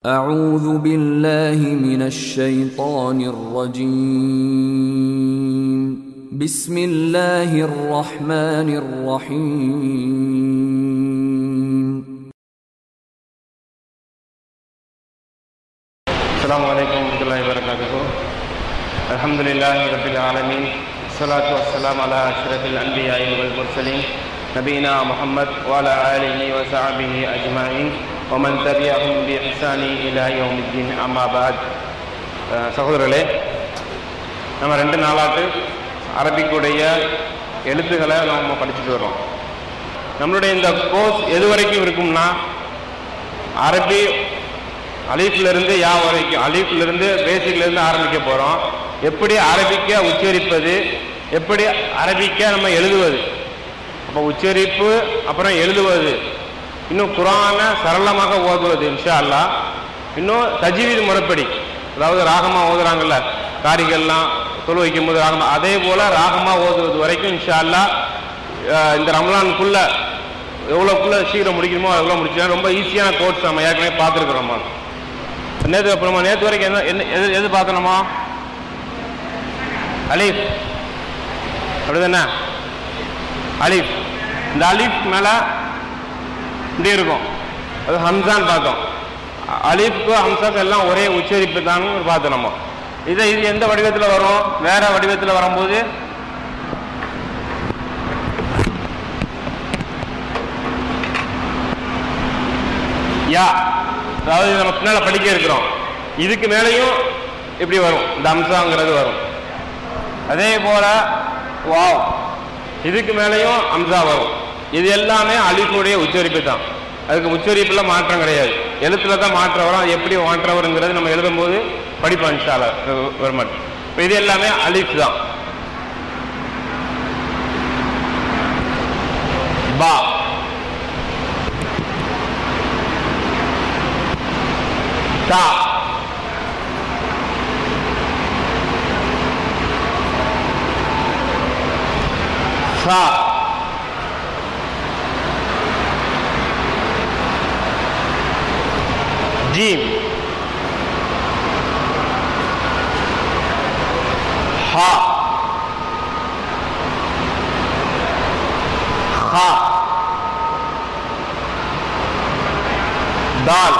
أعوذ بالله من الشيطان الرجيم بسم الله الرحمن الرحيم السلام عليكم ورحمة الله وبركاته الحمد لله رب العالمين الصلاة والسلام على أشرف الأنبياء والمرسلين نبينا محمد وعلى آله وصحبه أجمعين ومن تبعهم بإحسان إلى يوم الدين أما بعد அஹ் சகோதரர்களே நம்ம ரெண்டு நாளாட்டு அரபிக்குடைய எழுத்துக்களை நம்ம படிச்சுட்டு வரோம் நம்மளுடைய இந்த கோர்ஸ் எது வரைக்கும் இருக்கும்னா அரபி அலீஃப்ல இருந்து யா வரைக்கும் அலீஃப்ல இருந்து பேசிக்ல இருந்து ஆரம்பிக்க போறோம் எப்படி அரபிக்க உச்சரிப்பது எப்படி அரபிக்க நம்ம எழுதுவது அப்போ உச்சரிப்பு அப்புறம் எழுதுவது இன்னும் குரான சரளமாக ஓதுவது இன்ஷா அல்லாஹ் இன்னும் தஜ்வீத் முறைப்படி அதாவது ராகமா ஓதுறாங்கல்ல காரிகள்லாம் தொழு வைக்கும் போது ராகமா அதே போல ராகமா ஓதுவது வரைக்கும் இன்ஷா அல்லாஹ் அஹ் இந்த ரமலானுக்குள்ள எவ்வளோக்குள்ள சீக்கிரம் முடிக்கணுமோ அவ்வளோ முடிச்சிடலாம் ரொம்ப ஈஸியான கோர்ஸ் நம்ம ஏற்கனவே பார்த்துருக்குறோம் நேற்று அப்புறமா நேற்று வரைக்கும் என்ன என்ன எது எது பார்த்தணுமா அலீஃப் அப்படிதானே அலீஃப் இந்த அலீஃப் மேலே இப்படி இருக்கும் அது ஹம்சான்னு பார்த்தோம் அ- அலீஃப்க்கு ஹம்சாக்கு எல்லாம் ஒரே உச்சரிப்பு தான் பார்த்தோம் நம்ம இதை இது எந்த வடிவத்தில் வரும் வேற வடிவத்தில் வரும்போது யா அதாவது நம்ம பின்னால படிக்க இருக்கிறோம் இதுக்கு மேலேயும் இப்படி வரும் இந்த அம்சாங்கிறது வரும் அதே போல வாவ் இதுக்கு மேலேயும் அம்சா வரும் இது எல்லாமே அலிஃபுடைய உச்சரிப்பு தான் அதுக்கு உச்சரிப்புல மாற்றம் கிடையாது எழுத்துல தான் மாற்றம் வரும் அது எப்படி மாற்றம் வருங்கிறது நம்ம எழுதும்போது படிப்போம் இன்ஷால வருமாட் இப்போ இது எல்லாமே அலிஃப் தான் பா தா சா ஜீம் ஹா ஹா தால்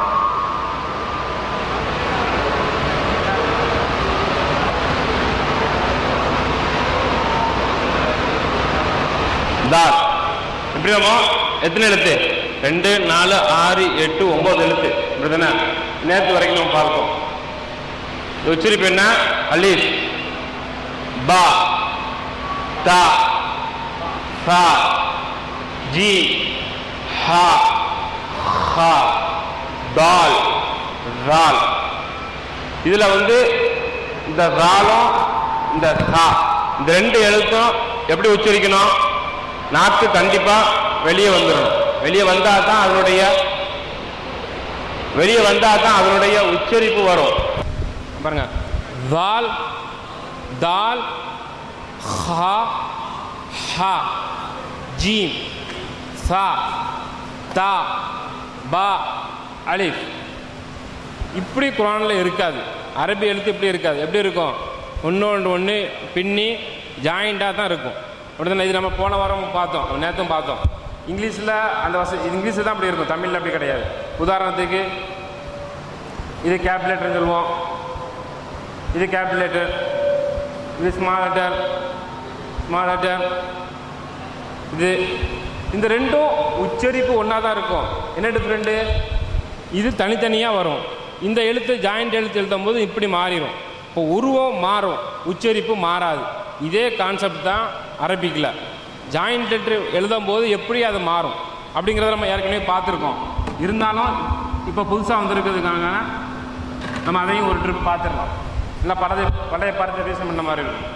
தால் எப்படி நம்ம எத்தனை எழுத்து ரெண்டு நாலு ஆறு எட்டு ஒன்பது எழுத்து இப்படிதானே நேற்று வரைக்கும் நம்ம பார்த்தோம் இது உச்சரிப்பு என்ன அலீஃப் பா தா சா ஜி ஹா ஹா தால் ரால் இதுல வந்து இந்த ராலும் இந்த ஹா இந்த ரெண்டு எழுத்தும் எப்படி உச்சரிக்கணும் நாக்கு கண்டிப்பா வெளியே வந்துடணும் வெளியே வந்தா தான் அதனுடைய வெளியே வந்தா தான் அதனுடைய உச்சரிப்பு வரும் பாருங்க தால் தால் ஹா ஹா ஜீம் சா தா பா அலிஃப் இப்படி குரானில் இருக்காது அரபி எழுத்து இப்படி இருக்காது எப்படி இருக்கும் ஒன்று ஒன்று பின்னி ஜாயிண்டாக தான் இருக்கும் அப்படிதானே இது நம்ம போன வாரம் பார்த்தோம் நேற்றும் பார்த்தோம் இங்கிலீஷில் அந்த வச இங்கிலீஷில் தான் அப்படி இருக்கும் தமிழில் அப்படி கிடையாது உதாரணத்துக்கு இது கேப்லேட்டர்னு சொல்லுவோம் இது கேபிலேட்டர் இது ஸ்மால் லெட்டர் ஸ்மால் லெட்டர் இது இந்த ரெண்டும் உச்சரிப்பு ஒன்றா தான் இருக்கும் என்ன டிஃப்ரெண்ட்டு இது தனித்தனியாக வரும் இந்த எழுத்து ஜாயிண்ட் எழுத்து எழுதும் போது இப்படி மாறிடும் இப்போ உருவம் மாறும் உச்சரிப்பு மாறாது இதே கான்செப்ட் தான் அரபிக்கில் ஜாயிண்ட் லெட்டர் எழுதும் போது எப்படி அது மாறும் அப்படிங்கிறத நம்ம ஏற்கனவே பார்த்துருக்கோம் இருந்தாலும் இப்போ புதுசாக வந்திருக்கிறதுக்காக நம்ம அதையும் ஒரு ட்ரிப் பார்த்துடலாம் இல்லை பழைய பழைய படத்தை பேச பண்ண மாதிரி இருக்கும்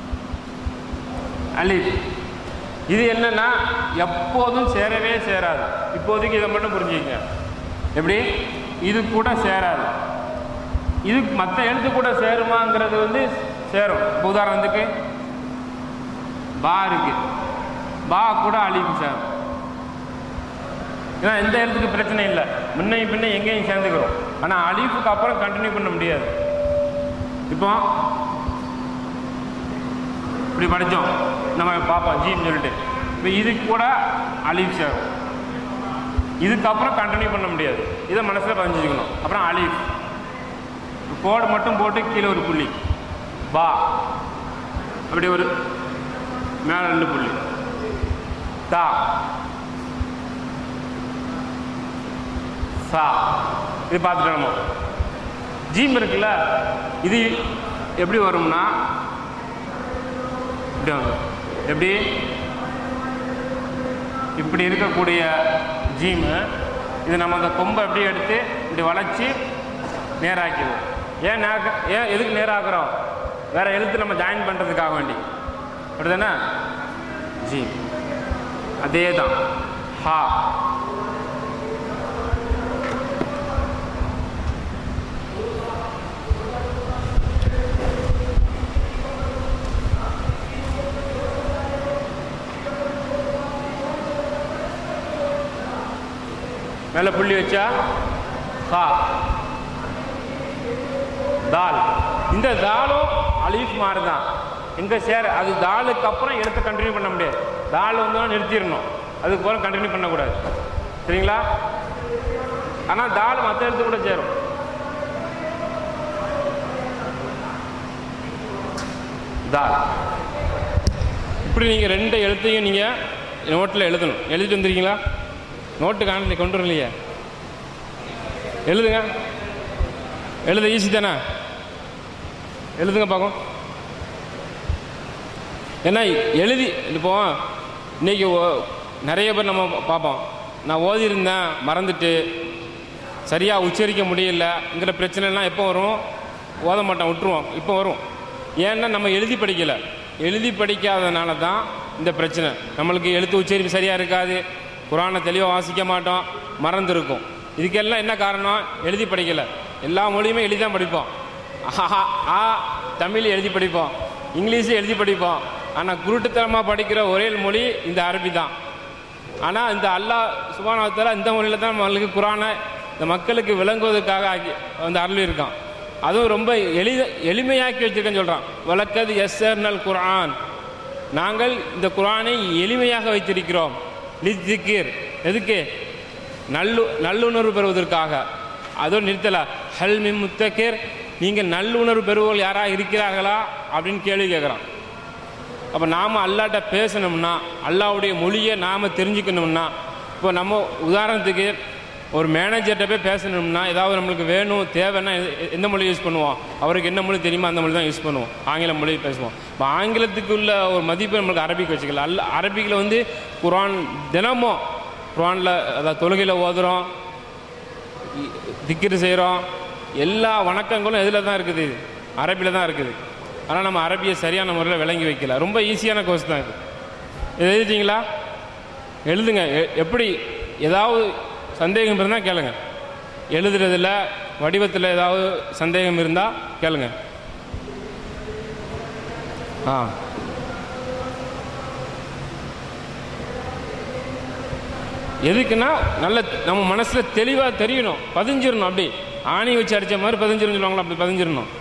அலிஃப் இது என்னன்னா எப்போதும் சேரவே சேராது இப்போதைக்கு இதை மட்டும் புரிஞ்சுக்கங்க எப்படி இது கூட சேராது இது மற்ற எழுத்து கூட சேருமாங்கிறது வந்து சேரும் இப்போ உதாரணத்துக்கு பா இருக்கு பா கூட அலிஃப் சேரும் ஏன்னா எந்த இடத்துக்கு பிரச்சனை இல்லை முன்னையும் பின்ன எங்கேயும் சேர்ந்துக்கிறோம் ஆனால் அலீஃபுக்கு அப்புறம் கண்டினியூ பண்ண முடியாது இப்போ இப்படி படித்தோம் நம்ம பார்ப்போம் ஜீன்னு சொல்லிட்டு இப்போ இதுக்கு கூட அலீஃப் சேரும் இதுக்கப்புறம் கண்டினியூ பண்ண முடியாது இதை மனசில் பதிஞ்சு வச்சுக்கணும் அப்புறம் அலீஃப் கோடு மட்டும் போட்டு கீழே ஒரு புள்ளி பா அப்படி ஒரு மேலே ரெண்டு புள்ளி தா சா இது பார்த்துட்டு நம்ம ஜீம் இருக்குல்ல இது எப்படி வரும்னா இப்படி வரும் எப்படி இப்படி இருக்கக்கூடிய ஜீமு இது நம்ம அந்த கொம்பை எப்படி எடுத்து இப்படி வளைச்சி நேராக்கிடுவோம் ஏன் நேக்க ஏன் எதுக்கு நேராக்குறோம் வேற எழுத்து நம்ம ஜாயின் பண்ணுறதுக்காக வேண்டி அப்படிதானே ஜி அதே தான் ஹா மேலே புள்ளி வச்சா ஹா தால் இந்த தாலும் அலீஃப் மாதிரி தான் எங்கே சேர அது தாலுக்கு அப்புறம் எழுத்தை கண்டினியூ பண்ண முடியாது தால் வந்தோன்னா நிறுத்திடணும் அதுக்கு அப்புறம் கண்டினியூ பண்ணக்கூடாது சரிங்களா ஆனால் தால் மற்ற எழுத்து கூட சேரும் தால் இப்படி நீங்கள் ரெண்டு எழுத்தையும் நீங்கள் நோட்டில் எழுதணும் எழுதிட்டு வந்துருக்கீங்களா நோட்டு காணல கொண்டு வரலையே எழுதுங்க எழுத ஈஸி தானே எழுதுங்க பார்க்கும் ஏன்னா எழுதி இப்போ இன்னைக்கு ஓ- நிறைய பேர் நம்ம பார்ப்போம் நான் ஓதியிருந்தேன் மறந்துட்டு சரியாக உச்சரிக்க முடியலங்கிற பிரச்சனைலாம் எப்போ வரும் ஓத மாட்டோம் விட்டுருவோம் இப்போ வரும் ஏன்னா நம்ம எழுதி படிக்கலை எழுதி படிக்காதனால தான் இந்த பிரச்சனை நம்மளுக்கு எழுத்து உச்சரிப்பு சரியாக இருக்காது குரானை தெளிவாக வாசிக்க மாட்டோம் மறந்துருக்கும் இதுக்கெல்லாம் என்ன காரணம் எழுதி படிக்கலை எல்லா மொழியுமே எழுதி தான் படிப்போம் ஆஹா, ஆ தமிழ் எழுதி படிப்போம் இங்கிலீஷ் எழுதி படிப்போம் ஆனால் குருட்டுத்தனமாக படிக்கிற ஒரே மொழி இந்த அரபி தான் ஆனால் இந்த அல்லாஹ் சுபானவத்தால இந்த மொழியில் தான் நம்மளுக்கு குரானை இந்த மக்களுக்கு விளங்குவதற்காக ஆக்கி வந்து அருள் இருக்கான் அதுவும் ரொம்ப எளித எளிமையாக்கி வச்சிருக்கேன்னு சொல்கிறான் வழக்கது எஸ்எர்னல் குர்ஆன் நாங்கள் இந்த குர்ஆனை எளிமையாக வைத்திருக்கிறோம் லித்திகிர் எதுக்கு நல்லு நல்லுணர்வு பெறுவதற்காக அதோடு நிறுத்தல ஹல் மின் முத்தகிர் நீங்கள் நல்லுணர்வு பெறுவோர் யாராக இருக்கிறார்களா அப்படின்னு கேள்வி கேட்குறான் அப்போ நாம் அல்லாட்ட பேசணும்னா அல்லாவுடைய மொழியை நாம் தெரிஞ்சுக்கணும்னா இப்போ நம்ம உதாரணத்துக்கு ஒரு மேனேஜர்கிட்ட போய் பேசணும்னா ஏதாவது நம்மளுக்கு வேணும் தேவைன்னா எ- எ- எந்த மொழி யூஸ் பண்ணுவோம் அவருக்கு என்ன மொழி தெரியுமோ அந்த மொழி தான் யூஸ் பண்ணுவோம் ஆங்கில மொழி பேசுவோம் இப்போ ஆங்கிலத்துக்கு உள்ள ஒரு மதிப்பு நம்மளுக்கு அரபிக் வச்சுக்கலாம் அல்ல அரபிக்கில் வந்து குரான் தினமும் குரானில் அதாவது தொழுகையில் ஓதுறோம் திக்கிரு செய்கிறோம் எல்லா வணக்கங்களும் எதில் தான் இருக்குது அரபியில் தான் இருக்குது ஆனால் நம்ம அரபியை சரியான முறையில் விளங்கி வைக்கல ரொம்ப ஈஸியான கோர்ஸ் தான் இது இது எழுதிட்டீங்களா எழுதுங்க எ- எப்படி ஏதாவது சந்தேகம் இருந்தால் கேளுங்க எழுதுறதுல வடிவத்தில் ஏதாவது சந்தேகம் இருந்தால் கேளுங்க ஆ எதுக்குன்னா நல்ல நம்ம மனசில் தெளிவாக தெரியணும் பதிஞ்சிடணும் அப்படி ஆணி வச்சு அடித்த மாதிரி பதிஞ்சிரும் சொல்லுவாங்களா அப்படி பதிஞ்சிடணும்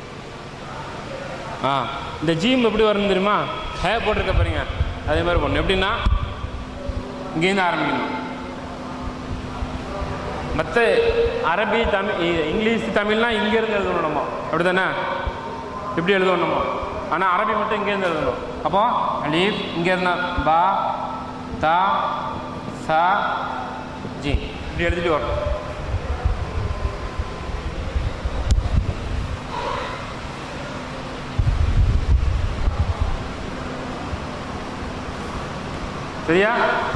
ஆ இந்த ஜீம் எப்படி வரும் தெரியுமா ஹே போட்டிருக்க பாருங்க அதே மாதிரி பண்ணணும் எப்படின்னா இங்கேருந்து ஆரம்பிக்கணும் மற்ற அரபி தமிழ் இ- இங்கிலீஷ் தமிழ்லாம் இங்கேருந்து எழுதணும் நம்ம அப்படி தானே இப்படி எழுதணும் நம்ம ஆனால் அரபி மட்டும் இங்கேருந்து எழுதணும் அப்போ அலீஃப் இங்கே இருந்தா பா தா சா ஜி இப்படி எழுதிட்டு வரணும் சரியா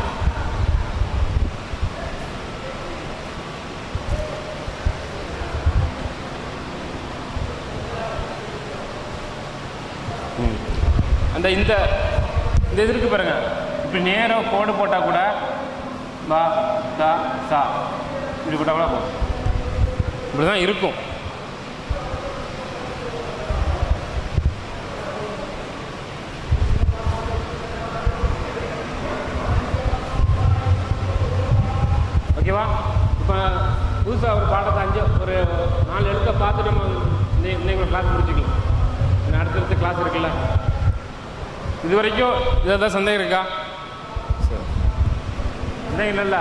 ம். அந்த இந்த இந்த இது இருக்கு பாருங்க இப்படி நேராக கோடு போட்டால் கூட பா தா சா இப்படி போட்டால் கூட போதும் இப்படி தான் இருக்கும் ஓகேவா இப்போ புதுசாக ஒரு பாடத்தை அஞ்சு ஒரு நாலு நாலு எழுத்தை பார்த்துட்டு நம்ம இன்னை- இன்னைக்கு கிளாஸ் முடிச்சுக்கலாம் இன்னும் அடுத்தடுத்த கிளாஸ் இருக்குல்ல இது வரைக்கும் இதை தான் சந்தேகம் இருக்கா சரி சந்தேகம் இல்லைல்ல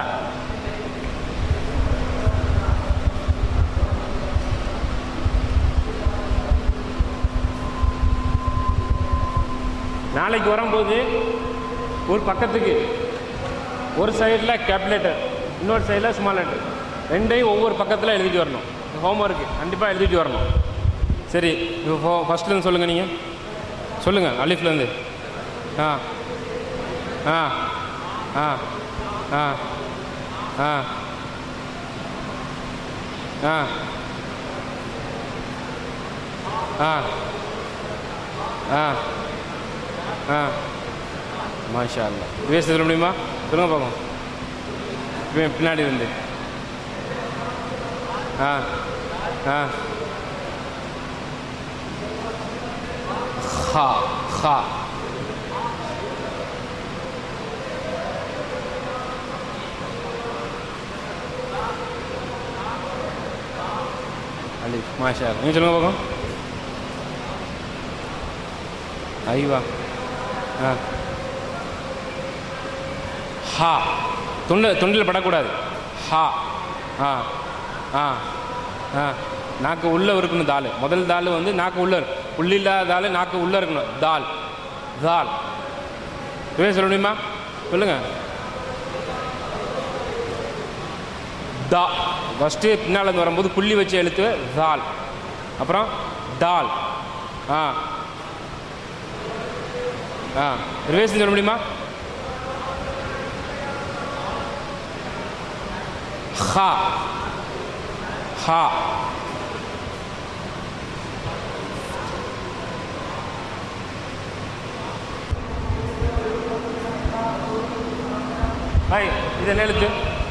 நாளைக்கு வரும்போது ஒரு பக்கத்துக்கு ஒரு சைடில் கேப் லெட்டர் இன்னொரு சைடில் ஸ்மால் லெட்டர் ரெண்டையும் ஒவ்வொரு பக்கத்தில் எழுதிட்டு வரணும் ஹோம்ஒர்க்கு கண்டிப்பாக எழுதிட்டு வரணும் சரி இப்போ ஃபஸ்ட்லேருந்து சொல்லுங்கள் நீங்கள் சொல்லுங்கள் அலிஃப்லேருந்து ஆ ஆ ஆ ஆ ஆ ஆ ஆ ஆ ஆ மாஷா அல்லா வேஸ்ட் சொல்ல முடியுமா சொல்லுங்க பார்ப்போம் இப்போ பின்னாடி இருந்து ஆ ஆ ஹா ஹா அலிஃப் மாஷா அல்லா நீங்கள் சொல்லுங்க பார்ப்போம் ஐவா ஆ ஹா தொண்டை தொண்டில் படக்கூடாது ஹா ஆ ஆ ஆ நாக்கு உள்ளே இருக்கணும் தால் முதல் தால் வந்து நாக்கு உள்ள உள்ளே இல்லாத தால் நாக்கு உள்ளே இருக்கணும் தால் தால் இவே சொல்ல முடியுமா சொல்லுங்க தா ஃபஸ்ட்டு பின்னால் இருந்து வரும்போது புள்ளி வச்சு எழுத்து தால் அப்புறம் தால் ஆ ஆ ரிவேஸ் சொல்ல முடியுமா ஹா ஹா ஹாய் இது என்ன எழுத்து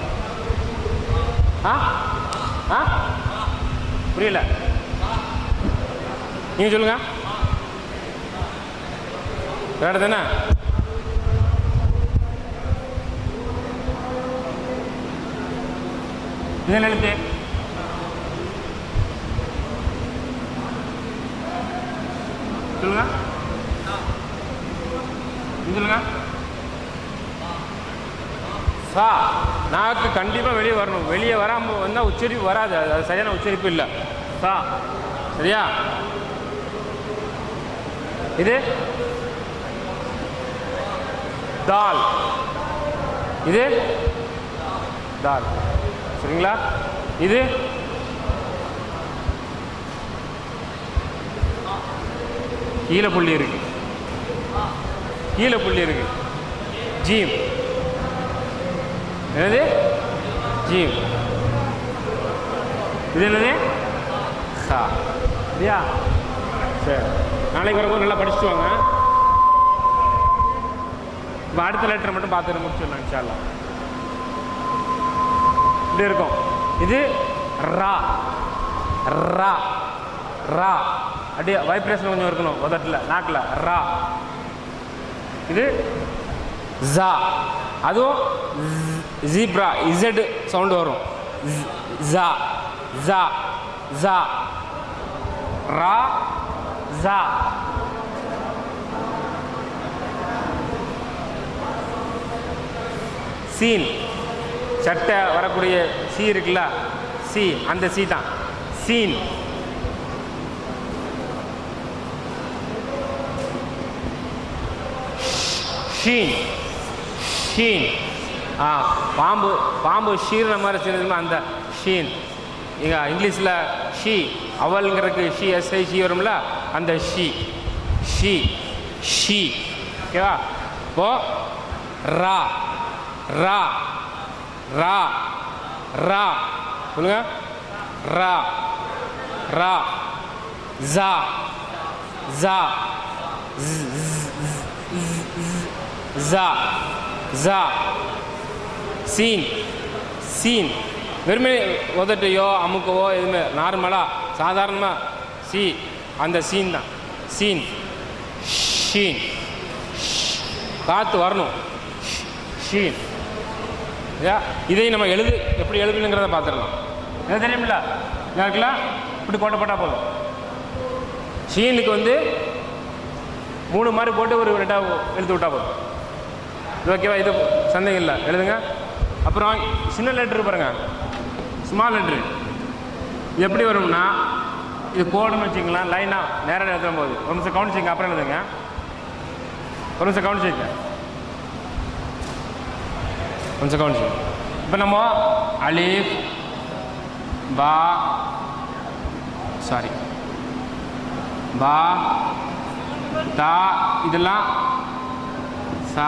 ஆ ஆ புரியல நீங்கள் சொல்லுங்க வேறு தானே இது என்ன எழுத்து சொல்லுங்க நீங்க சொல்லுங்க சா நாக்கு கண்டிப்பாக வெளியே வரணும் வெளியே வராமல் வந்தால் உச்சரிப்பு வராது அது அது சரியான உச்சரிப்பு இல்லை சா சரியா இது தால் இது தால் சரிங்களா இது கீழே புள்ளி இருக்கு கீழே புள்ளி இருக்கு ஜீம் என்னது ஜீம் இது என்னது ஹா இல்லையா சரி நாளைக்கு வரப்போ நல்லா படிச்சுட்டு வாங்க இப்போ அடுத்த லெட்டரை மட்டும் பார்த்துட்டு முடிச்சிடலாம் இன்ஷால்லா இப்படி இருக்கும் இது ரா ரா ரா அப்படியே வைப்ரேஷன் கொஞ்சம் இருக்கணும் உதட்டில் நாக்கில் ரா இது ஜா அதுவும் ஜீப்ரா இசட் சவுண்டு வரும் ஸ்- ஜா ஜா ஜா ரா ஜா சீன் சட்டை வரக்கூடிய சி இருக்குல்ல சி அந்த சி தான் சீன் ஷீன் ஷீன் ஆ பாம்பு பாம்பு ஷீர்ன மாதிரி செய்யணுமா அந்த ஷீன் இங்கே இங்கிலீஷில் ஷீ அவல்ங்கிறதுக்கு ஷி எஸ்ஐ ஷி வரும்ல அந்த ஷி ஷி ஷி ஓகேவா இப்போ ரா ரா ரா ரா சொல்லுங்க ரா ரா ஜா ஜா ஜா ஜா சீன் சீன் வெறுமே உதட்டையோ அமுக்கவோ எதுவுமே நார்மலாக சாதாரணமாக சி அந்த சீன் தான் சீன் ஷீன் காற்று வரணும் ஷ்- ஷீன் சரியா? இதை நம்ம எழுது எப்படி எழுதணுங்கிறத பார்த்துடலாம் என்ன தெரியுமில்ல இதா இருக்குல்ல இப்படி கோட்டை போட்டால் போதும் ஷீனுக்கு வந்து மூணு மாதிரி போட்டு ஒரு ரெண்டாக எழுத்து விட்டா போதும் இது ஓகேவா இது சந்தேகம் இல்லை எழுதுங்க அப்புறம் சின்ன லெட்ரு பாருங்க ஸ்மால் லெட்ரு இது எப்படி வரும்னா இது கோடுன்னு வச்சுங்களேன் லைனாக நேராக எழுதும் போது ஒரு நிமிஷம் கவனிச்சிங்க அப்புறம் எழுதுங்க ஒரு நிமிஷம் கவனிச்சிங்க ஒரு நிமிஷம் கவனிச்சிங்க இப்போ நம்ம அலிஃப் பா சாரி பா தா இதெல்லாம் சா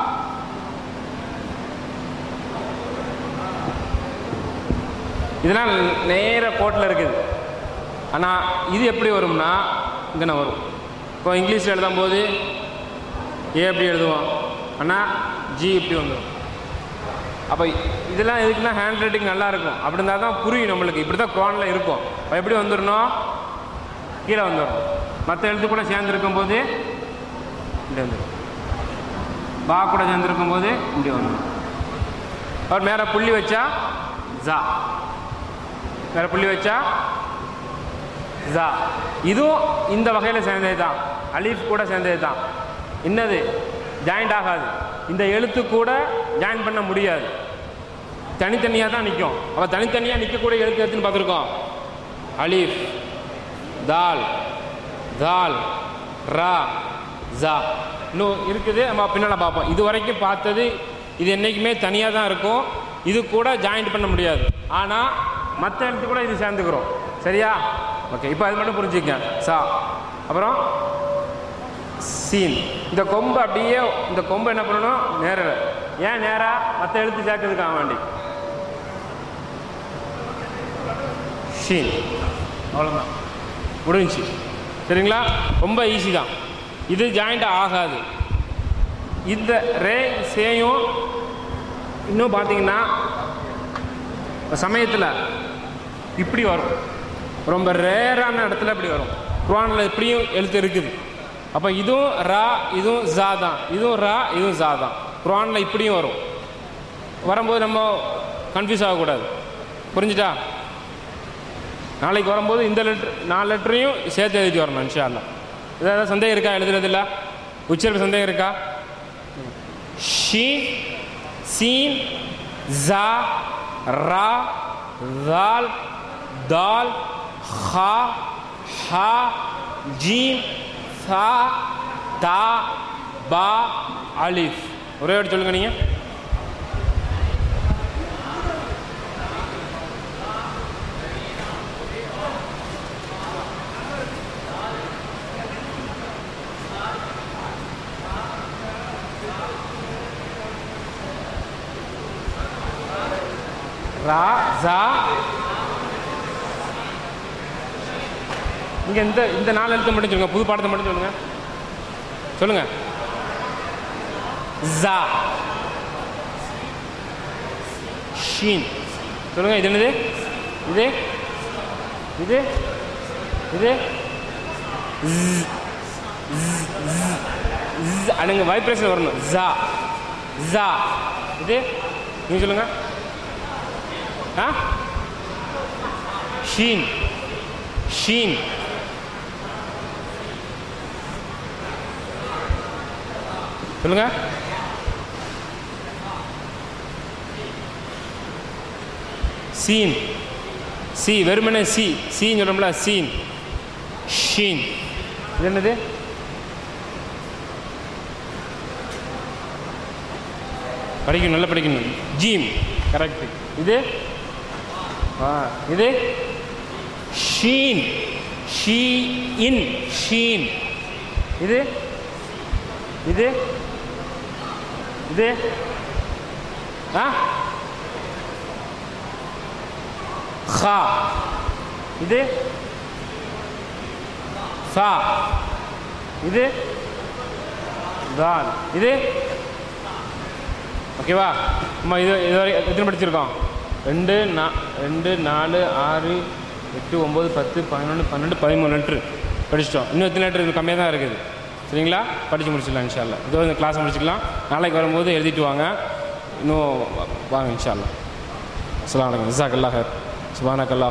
இதெல்லாம் நேர கோட்டில் இருக்குது ஆனால் இது எப்படி வரும்னா இங்கே வரும் இப்போ இங்கிலீஷில் எழுதும் போது ஏ எப்படி எழுதுவோம் ஆனால் ஜி இப்படி வந்துடும் அப்போ இதெல்லாம் எதுக்குன்னா ஹேண்ட் ரைட்டிங் நல்லா இருக்கும் அப்படி இருந்தால் தான் புரியும் நம்மளுக்கு இப்படி தான் குரானில் இருக்கும் அப்போ எப்படி வந்துடணும் கீழே வந்துடணும் மற்ற எழுத்து கூட சேர்ந்துருக்கும் போது இப்படி வந்துடும் பா கூட சேர்ந்துருக்கும் போது இப்படி வந்துடும் அவர் மேலே புள்ளி வச்சா ஜா மேலே புள்ளி வச்சா ஜா இதுவும் இந்த வகையில் சேர்ந்தது தான் அலீஃப் கூட சேர்ந்தது தான் என்னது ஜாயிண்ட் ஆகாது இந்த எழுத்து கூட ஜாயின் பண்ண முடியாது தனித்தனியாக தான் நிற்கும் அப்போ தனித்தனியாக நிற்கக்கூடிய எழுத்து எதுன்னு பார்த்துருக்கோம் அலீஃப் தால் தால் ரா ஜா இன்னும் இருக்குது நம்ம பின்னால் பார்ப்போம் இது வரைக்கும் பார்த்தது இது என்றைக்குமே தனியாக தான் இருக்கும் இது கூட ஜாயிண்ட் பண்ண முடியாது ஆனால் மற்ற எழுத்து கூட இது சேர்ந்துக்கிறோம் சரியா ஓகே இப்போ அது மட்டும் புரிஞ்சுக்க சா அப்புறம் சீன் இந்த கொம்பு அப்படியே இந்த கொம்பு என்ன பண்ணணும் நேர ஏன் நேராக மற்ற எழுத்து சேர்க்கறதுக்காக வேண்டி ஷீன் அவ்வளோதான் முடிஞ்சுச்சு சரிங்களா ரொம்ப ஈஸி தான் இது ஜாயிண்ட் ஆகாது இந்த ரே சேயும் இன்னும் பார்த்தீங்கன்னா சமயத்தில் இப்படி வரும் ரொம்ப ரேரான இடத்துல இப்படி வரும் குரானில் இப்படியும் எழுத்து இருக்குது அப்போ இதுவும் ரா இதுவும் ஜா தான் இதுவும் ரா இதுவும் ஜா தான் குரானில் இப்படியும் வரும் வரும்போது நம்ம கன்ஃபியூஸ் ஆகக்கூடாது புரிஞ்சுட்டா நாளைக்கு வரும்போது இந்த லெட்ரு நாலு லெட்டரையும் சேர்த்து எழுதி வரணும் இன்ஷா அல்லா ஏதாவது சந்தேகம் இருக்கா எழுதுறதில்ல உச்சரிப்பு சந்தேகம் இருக்கா ஷீ சீன் ஜா ரா தால் தால் ஹா ஹா ஜீம் சா தா பா அலிஃப் ஒரே வாட்டி சொல்லுங்க நீங்கள் ரா ஜா இங்க இந்த இந்த நாலு எழுத்து மட்டும் சொல்லுங்க புது பாடத்தை மட்டும் சொல்லுங்க சொல்லுங்க ஜா ஷீன் சொல்லுங்க இது என்னது இது இது இது ஸ், ஸ், ஸ், ஸ். அணுங்க வைப்ரேஷன் வரணும் ஜா ஜா இது நீங்க சொல்லுங்க ஆ ஷீன் ஷீன் சொல்லுங்க சீன் சி வெறுமனே சி சீன் சொல்றோம்ல சீன் ஷீன் இது என்னது படிக்கணும் நல்லா படிக்கணும் ஜீம் கரெக்ட் இது ஆ இது ஷீன் ஷீ இன் ஷீன் இது இது இது ஆ ஹா இது சா இது தால் இது ஓகேவா நம்ம இது இது வரை எத்தனை படிச்சிருக்கோம் ரெண்டு நா ரெண்டு நாலு ஆறு எட்டு ஒம்பது பத்து பதினொன்று பன்னெண்டு பதிமூணு லிட்ரு படிச்சிட்டோம் இன்னும் எத்தனை லிட்ரு இது கம்மியாக தான் இருக்குது சரிங்களா படித்து முடிச்சிடலாம் இன்ஷால்லா இதோ இந்த கிளாஸ் முடிச்சுக்கலாம் நாளைக்கு வரும்போது எழுதிட்டு வாங்க இன்னும் வாங்க இன்ஷால்லா அஸ்ஸலாமு அலைக்கும் ஜிசாக் அல்லாஹ் சுபானக் அல்லாஹ்